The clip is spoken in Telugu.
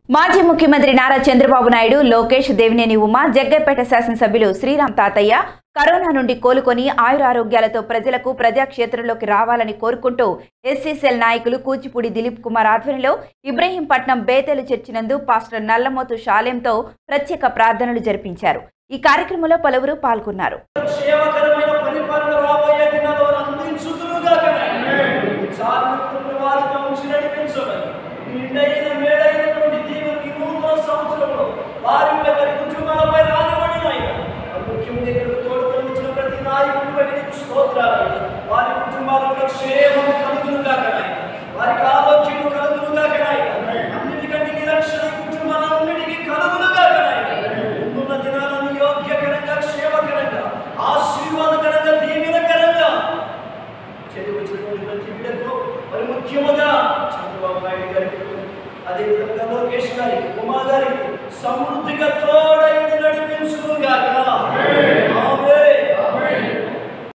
మాజీ ముఖ్యమంత్రి నారా చంద్రబాబు నాయుడు లోకేష్ దేవినేని ఉమా జగ్గైపేట శాసనసభ్యులు శ్రీరామ్ తాతయ్య కరోనా నుండి కోలుకొని ఆయురారోగ్యాలతో ప్రజలకు ప్రజాక్షేత్రంలోకి రావాలని కోరుకుంటూ ఎస్సీసెల్ నాయకులు కూచిపూడి దిలీప్ కుమార్ ఆధ్వర్యంలో ఇబ్రహీంపట్నం బేతేలు చర్చినందు పాస్టర్ నల్లమోతు షాలెంతో ప్రత్యేక ప్రార్థనలు జరిపించారు ఈ కార్యక్రమంలో పలువురు పాల్గొన్నారు క్షేమకరమైన పరిపాలన రాబోయే దినాల్లో అందించుదురుగాక చాలు కృపను వారితో ఉంచి నడిపించమని నిండైన మేడైనటువంటి దీవునికి నూతన సంవత్సరంలో వారిపై వారి కుటుంబాలపై రానివ్వండి నాయన ముఖ్యంగా ఇక్కడికి తోడుకొని వచ్చిన ప్రతి నాయకుడిని బట్టి నీకు స్తోత్రాలు వారి కుటుంబాలకు క్షేమము కలుగునుగాక నాయన వారికి ఆరోగ్యము కలుగునుగాక నాయన అన్నిటికంటే నిరక్షణ కుటుంబాలన్నిటికీ కలుగునుగాక నాయన ముందున్న దినాలను యోగ్యకరంగా క్షేమకరంగా ఆశీర్వాదకరంగా దీవెనకరంగా చదివించినటువంటి ప్రతి బిడ్డకు మరి ముఖ్యముగా చంద్రబాబు నాయుడు గారికి అదేవిధంగా లోకేష్ గారికి ఉమా గారికి సమృద్ధిగా తోడైన